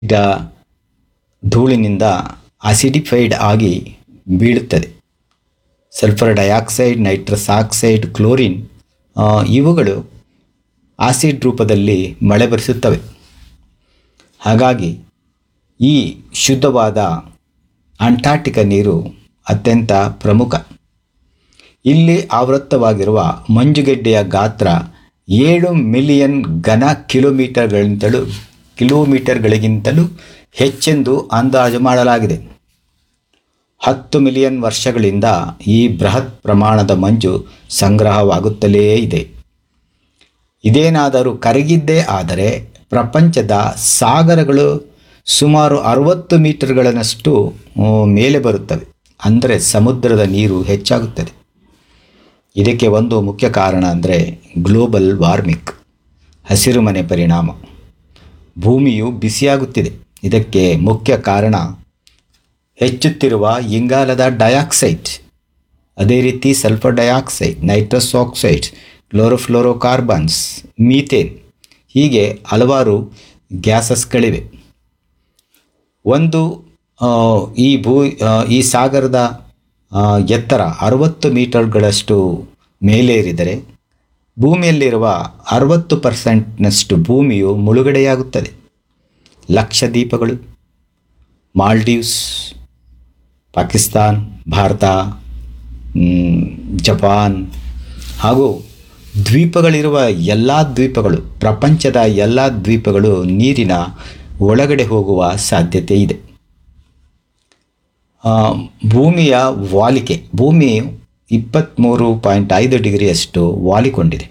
ಈಗ ಧೂಳಿನಿಂದ ಅಸಿಡಿಫೈಡ್ ಆಗಿ ಬೀಳುತ್ತದೆ sulphur dioxide nitrous oxide chlorine ಆ, ಇವುಗಳು ಆಸಿಡ್ ರೂಪದಲ್ಲಿ ಮಳೆ ಬರಿಸುತ್ತವೆ ಹಾಗಾಗಿ ಈ ಶುದ್ಧವಾದ ಅಂಟಾರ್ಟಿಕ ನೀರು ಅತ್ಯಂತ ಪ್ರಮುಖ ಇಲ್ಲಿ ಆವೃತ್ತವಾಗಿರುವ ಮಂಜುಗೆಡ್ಡೆಯ ಗಾತ್ರ ಏಳು ಮಿಲಿಯನ್ ಘನ ಕಿಲೋಮೀಟರ್ಗಳಿಂತಲೂ ಕಿಲೋಮೀಟರ್ಗಳಿಗಿಂತಲೂ ಹೆಚ್ಚೆಂದು ಅಂದಾಜು ಮಾಡಲಾಗಿದೆ ಹತ್ತು ಮಿಲಿಯನ್ ವರ್ಷಗಳಿಂದ ಈ ಬೃಹತ್ ಪ್ರಮಾಣದ ಮಂಜು ಸಂಗ್ರಹವಾಗುತ್ತಲೇ ಇದೆ ಇದೇನಾದರೂ ಕರಗಿದ್ದೇ ಆದರೆ ಪ್ರಪಂಚದ ಸಾಗರಗಳು ಸುಮಾರು ಅರವತ್ತು ಮೀಟರ್ಗಳನ್ನಷ್ಟು ಆ, ಮೇಲೆ ಬರುತ್ತವೆ ಅಂದರೆ ಸಮುದ್ರದ ನೀರು ಹೆಚ್ಚಾಗುತ್ತದೆ ಇದಕ್ಕೆ ಒಂದು ಮುಖ್ಯ ಕಾರಣ ಅಂದರೆ ಗ್ಲೋಬಲ್ ವಾರ್ಮಿಂಗ್ ಹಸಿರುಮನೆ ಪರಿಣಾಮ ಭೂಮಿಯು ಬಿಸಿಯಾಗುತ್ತಿದೆ ಇದಕ್ಕೆ ಮುಖ್ಯ ಕಾರಣ ಹೆಚ್ಚುತ್ತಿರುವ ಇಂಗಾಲದ ಡೈಆಕ್ಸೈಡ್ ಅದೇ ರೀತಿ sulphur dioxide nitrous oxide chlorofluorocarbons methane ಹೀಗೆ ಹಲವಾರು ಗ್ಯಾಸಸ್ಗಳಿವೆ ಒಂದು ಆ, ಈ ಭೂ ಆ, ಈ ಸಾಗರದ ಆ, ಎತ್ತರ ಅರವತ್ತು ಮೀಟರ್ಗಳಷ್ಟು ಮೇಲೇರಿದರೆ ಭೂಮಿಯಲ್ಲಿರುವ ಅರವತ್ತು ಪರ್ಸೆಂಟ್ನಷ್ಟು ಭೂಮಿಯು ಮುಳುಗಡೆಯಾಗುತ್ತದೆ ಲಕ್ಷದ್ವೀಪಗಳು ಮಾಲ್ಡೀವ್ಸ್ ಪಾಕಿಸ್ತಾನ್ ಭಾರತ ಮ್, ಜಪಾನ್ ಹಾಗೂ ದ್ವೀಪಗಳಿರುವ ಎಲ್ಲ ದ್ವೀಪಗಳು ಪ್ರಪಂಚದ ಎಲ್ಲ ದ್ವೀಪಗಳು ನೀರಿನ ಒಳಗಡೆ ಹೋಗುವ ಸಾಧ್ಯತೆ ಇದೆ ಆ, ಭೂಮಿಯ ವಾಲಿಕೆ ಭೂಮಿ ಇಪ್ಪತ್ತ್ಮೂರು ಪಾಯಿಂಟ್ ಐದು ಡಿಗ್ರಿಯಷ್ಟು ವಾಲಿಕೊಂಡಿದೆ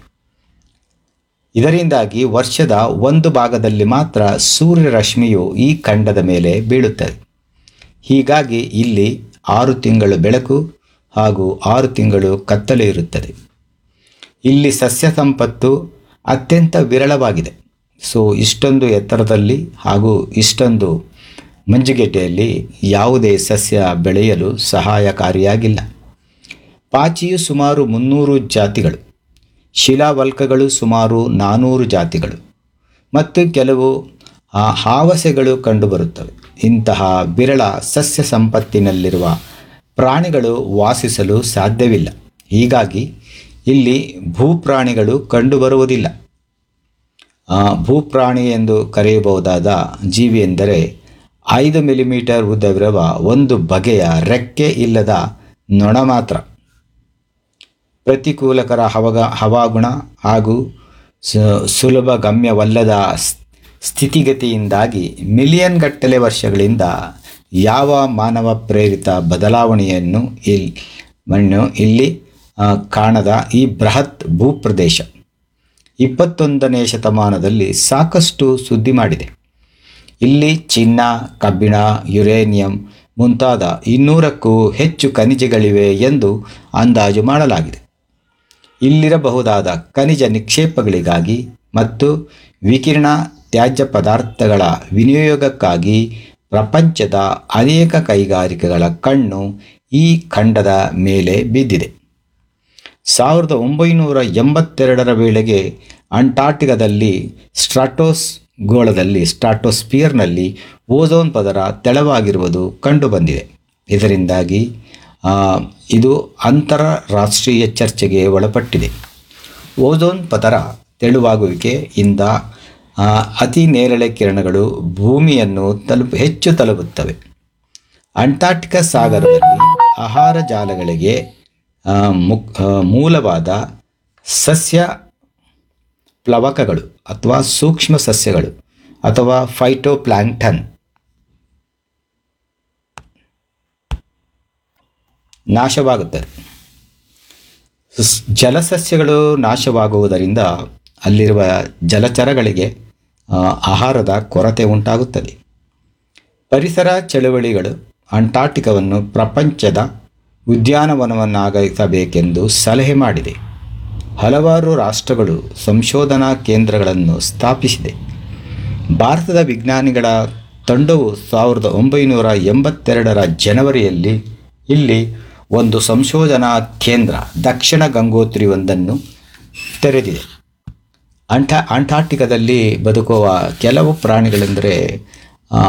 ಇದರಿಂದಾಗಿ ವರ್ಷದ ಒಂದು ಭಾಗದಲ್ಲಿ ಮಾತ್ರ ಸೂರ್ಯರಶ್ಮಿಯು ಈ ಖಂಡದ ಮೇಲೆ ಬೀಳುತ್ತದೆ ಹೀಗಾಗಿ ಇಲ್ಲಿ ಆರು ತಿಂಗಳು ಬೆಳಕು ಹಾಗೂ ಆರು ತಿಂಗಳು ಕತ್ತಲೆ ಇರುತ್ತದೆ ಇಲ್ಲಿ ಸಸ್ಯ ಸಂಪತ್ತು ಅತ್ಯಂತ ವಿರಳವಾಗಿದೆ ಸೊ ಇಷ್ಟೊಂದು ಎತ್ತರದಲ್ಲಿ ಹಾಗೂ ಇಷ್ಟೊಂದು ಮಂಜುಗೆಡ್ಡೆಯಲ್ಲಿ ಯಾವುದೇ ಸಸ್ಯ ಬೆಳೆಯಲು ಸಹಾಯಕಾರಿಯಾಗಿಲ್ಲ ಪಾಚಿಯು ಸುಮಾರು ಮುನ್ನೂರು ಜಾತಿಗಳು ಶಿಲಾವಲ್ಕಗಳು ಸುಮಾರು ನಾನ್ನೂರು ಜಾತಿಗಳು ಮತ್ತು ಕೆಲವು ಆ, ಹಾವಸೆಗಳು ಕಂಡುಬರುತ್ತವೆ ಇಂತಹ ವಿರಳ ಸಸ್ಯ ಸಂಪತ್ತಿನಲ್ಲಿರುವ ಪ್ರಾಣಿಗಳು ವಾಸಿಸಲು ಸಾಧ್ಯವಿಲ್ಲ ಹೀಗಾಗಿ ಇಲ್ಲಿ ಭೂಪ್ರಾಣಿಗಳು ಕಂಡುಬರುವುದಿಲ್ಲ ಆ, ಭೂಪ್ರಾಣಿ ಎಂದು ಕರೆಯಬಹುದಾದ ಜೀವಿ ಎಂದರೆ ಐದು ಮಿಲಿಮೀಟರ್ ಉದ್ದವಿರುವ ಒಂದು ಬಗೆಯ ರೆಕ್ಕೆ ಇಲ್ಲದ ನೊಣ ಮಾತ್ರ ಪ್ರತಿಕೂಲಕರ ಹವಗ ಹವಾಗುಣ ಹಾಗೂ ಸು- ಸುಲಭ ಗಮ್ಯವಲ್ಲದ ಸ್- ಸ್ಥಿತಿಗತಿಯಿಂದಾಗಿ ಮಿಲಿಯನ್ ಗಟ್ಟಲೆ ವರ್ಷಗಳಿಂದ ಯಾವ ಮಾನವ ಪ್ರೇರಿತ ಬದಲಾವಣೆಯನ್ನು ಇಲ್ಲಿ ಮಣ್ಣು ಇಲ್ಲಿ ಆ, ಕಾಣದ ಈ ಬೃಹತ್ ಭೂಪ್ರದೇಶ ಇಪ್ಪತ್ತೊಂದನೇ ಶತಮಾನದಲ್ಲಿ ಸಾಕಷ್ಟು ಸುದ್ದಿ ಮಾಡಿದೆ ಇಲ್ಲಿ ಚಿನ್ನ ಕಬ್ಬಿಣ ಯುರೇನಿಯಂ ಮುಂತಾದ ಇನ್ನೂರಕ್ಕೂ ಹೆಚ್ಚು ಖನಿಜಗಳಿವೆ ಎಂದು ಅಂದಾಜು ಮಾಡಲಾಗಿದೆ ಇಲ್ಲಿರಬಹುದಾದ ಖನಿಜ ನಿಕ್ಷೇಪಗಳಿಗಾಗಿ ಮತ್ತು ವಿಕಿರಣ ತ್ಯಾಜ್ಯ ಪದಾರ್ಥಗಳ ವಿನಿಯೋಗಕ್ಕಾಗಿ ಪ್ರಪಂಚದ ಅನೇಕ ಕೈಗಾರಿಕೆಗಳ ಕಣ್ಣು ಈ ಖಂಡದ ಮೇಲೆ ಬಿದ್ದಿದೆ ಸಾವಿರದ ಒಂಬೈನೂರ ಎಂಬತ್ತೆರಡರ ವೇಳೆಗೆ ಅಂಟಾರ್ಟಿಕಾದಲ್ಲಿ ಸ್ಟ್ರಾಟೋಸ್ ಗೋಳದಲ್ಲಿ ಸ್ಟ್ರಾಟೋಸ್ಪಿಯರ್ನಲ್ಲಿ ಓಝೋನ್ ಪದರ ತೆಳವಾಗಿರುವುದು ಕಂಡುಬಂದಿದೆ ಇದರಿಂದಾಗಿ ಆ, ಇದು ಅಂತಾರಾಷ್ಟ್ರೀಯ ಚರ್ಚೆಗೆ ಒಳಪಟ್ಟಿದೆ ಓಝೋನ್ ಪದರ ತೆಳುವಾಗುವಿಕೆಯಿಂದ ಆ, ಅತಿ ನೇರಳೆ ಕಿರಣಗಳು ಭೂಮಿಯನ್ನು ತಲುಪ ಹೆಚ್ಚು ತಲುಪುತ್ತವೆ ಅಂಟಾರ್ಟಿಕಾ ಸಾಗರದಲ್ಲಿ ಆಹಾರ ಜಾಲಗಳಿಗೆ ಆ, ಮುಕ್ ಆ, ಮೂಲವಾದ ಸಸ್ಯ ಪ್ಲವಕಗಳು ಅಥವಾ ಸೂಕ್ಷ್ಮ ಸಸ್ಯಗಳು ಅಥವಾ ಫೈಟೋಪ್ಲಾಂಕ್ಟನ್ ನಾಶವಾಗುತ್ತದೆ ಸ್- ಜಲಸಸ್ಯಗಳು ನಾಶವಾಗುವುದರಿಂದ ಅಲ್ಲಿರುವ ಜಲಚರಗಳಿಗೆ ಆ, ಆಹಾರದ ಕೊರತೆ ಉಂಟಾಗುತ್ತದೆ ಪರಿಸರ ಚಳುವಳಿಗಳು ಅಂಟಾರ್ಟಿಕಾವನ್ನು ಪ್ರಪಂಚದ ಉದ್ಯಾನವನವನ್ನಾಗಿಸಬೇಕೆಂದು ಸಲಹೆ ಮಾಡಿದೆ ಹಲವಾರು ರಾಷ್ಟ್ರಗಳು ಸಂಶೋಧನಾ ಕೇಂದ್ರಗಳನ್ನು ಸ್ಥಾಪಿಸಿದೆ ಭಾರತದ ವಿಜ್ಞಾನಿಗಳ ತಂಡವು ಸಾವಿರದ ಒಂಬೈನೂರ ಎಂಬತ್ತೆರಡರ ಜನವರಿಯಲ್ಲಿ ಇಲ್ಲಿ ಒಂದು ಸಂಶೋಧನಾ ಕೇಂದ್ರ ದಕ್ಷಿಣ ಗಂಗೋತ್ರಿಯೊಂದನ್ನು ತೆರೆದಿದೆ ಅಂಟಾ ಅಂಟಾರ್ಟಿಕಾದಲ್ಲಿ ಬದುಕುವ ಕೆಲವು ಪ್ರಾಣಿಗಳೆಂದರೆ